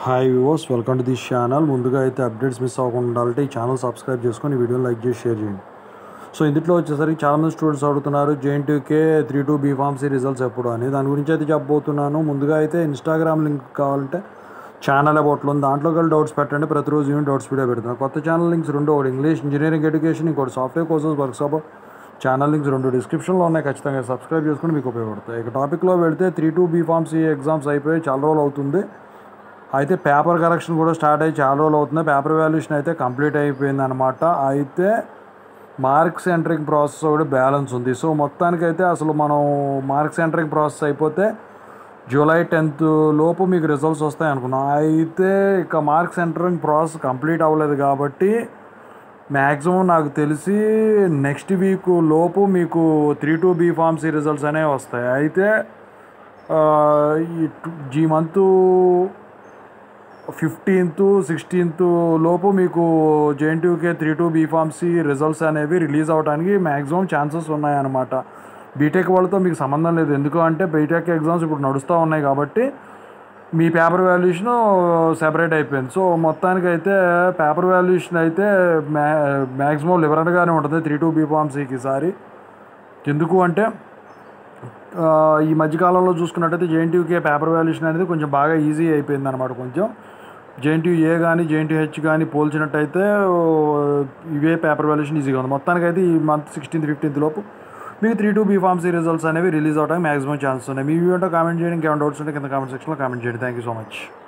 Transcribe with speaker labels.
Speaker 1: hi viewers welcome to this channel ముందుగా అయితే updates miss అవ్వకుండా ఉండాలంటే ఈ ఛానల్ సబ్స్క్రైబ్ చేసుకొని వీడియోని లైక్ చేసి షేర్ చేయండి సో ఇందులో వచ్చేసరికి చాలామంది స్టూడెంట్స్ అడుగుతున్నారు JNTK three two B pharmacy results ఎప్పుడు అని దాని గురించి అయితే చెప్పబోతున్నాను ముందుగా అయితే ఇన్స్టాగ్రామ్ లింక్ కావాలంటే ఛానల్ అబౌట్లో ఉంది దాంట్లోకి వెళ్ళి డౌట్స్ పెట్టండి ప్రతిరోజు ఈవెన్ డౌట్స్ వీడియో పెడుతున్నాను కొత్త ఛానల్ లింక్స్ రెండు ఒకటి ఇంగ్లీష్ ఇంజనీరింగ్ ఎడ్యుకేషన్ ఇంకోటి software courses workshop channel links రెండు డిస్క్రిప్షన్లో ఉన్నాయి ఖచ్చితంగా సబ్స్క్రైబ్ చేసుకుని మీకు ఉపయోగపడతాయి ఇక టాపిక్లో వెళ్తే three two B pharmacy exams అయిపోయి చాలా రోజులు అవుతుంది అయితే పేపర్ కరెక్షన్ కూడా స్టార్ట్ అయ్యి చాలా రోజులు అవుతుంది పేపర్ వాల్యుయేషన్ అయితే కంప్లీట్ అయిపోయింది అనమాట అయితే మార్క్స్ ఎంటరింగ్ ప్రాసెస్ ఒకటి బ్యాలెన్స్ ఉంది సో మొత్తానికైతే అసలు మనం మార్క్స్ ఎంటరింగ్ ప్రాసెస్ అయిపోతే జూలై టెన్త్ లోపు మీకు రిజల్ట్స్ వస్తాయి అనుకున్నాం అయితే ఇక మార్క్స్ ఎంటరింగ్ ప్రాసెస్ కంప్లీట్ అవ్వలేదు కాబట్టి మ్యాక్సిమం నాకు తెలిసి నెక్స్ట్ వీక్ లోపు మీకు three two B pharmacy results అనేవి వస్తాయి అయితే ఆ, ఈ టు- ఈ మంత్ ఫిఫ్టీన్త్ సిక్స్టీన్త్ లోపు మీకు JNTUK three two B pharmacy results అనేవి రిలీజ్ అవ్వడానికి మ్యాక్సిమం ఛాన్సెస్ ఉన్నాయన్నమాట బీటెక్ వాళ్ళతో మీకు సంబంధం లేదు ఎందుకు అంటే బీటెక్ ఎగ్జామ్స్ ఇప్పుడు నడుస్తూ ఉన్నాయి కాబట్టి మీ పేపర్ వాల్యుయేషన్ సెపరేట్ అయిపోయింది సో మొత్తానికి అయితే పేపర్ వాల్యుయేషన్ అయితే మ్యా మ్యాక్సిమం లిబరల్గానే ఉంటుంది త్రీ టూ బీ ఫార్మసీకి ఈసారి ఎందుకు అంటే ఆ, ఈ మధ్యకాలంలో చూసుకున్నట్టయితే జేఎన్టీయూకే పేపర్ వాల్యుయేషన్ అనేది కొంచెం బాగా ఈజీ అయిపోయింది అనమాట కొంచెం జేఎన్టీయూ ఏ కానీ జేఎన్టీ హెచ్ కానీ పోల్చినట్టయితే ఓ, ఇవే పేపర్ వాల్యుయేషన్ ఈజీగా ఉంది మొత్తానికైతే ఈ మంత్ సిక్స్టీన్త్ ఫిఫ్టీన్త్ లోపు మీకు three two B pharmacy results అనేవి రిలీజ్ అవడానికి మాక్సిమం ఛాన్సెస్ ఉన్నాయి మీ వీడియో కామెంట్ చేయండి ఇంకేమైనా డౌట్స్ ఉంటే కింద కామెంట్ సెక్షన్లో కామెంట్ చేయండి థ్యాంక్ యూ సో మచ్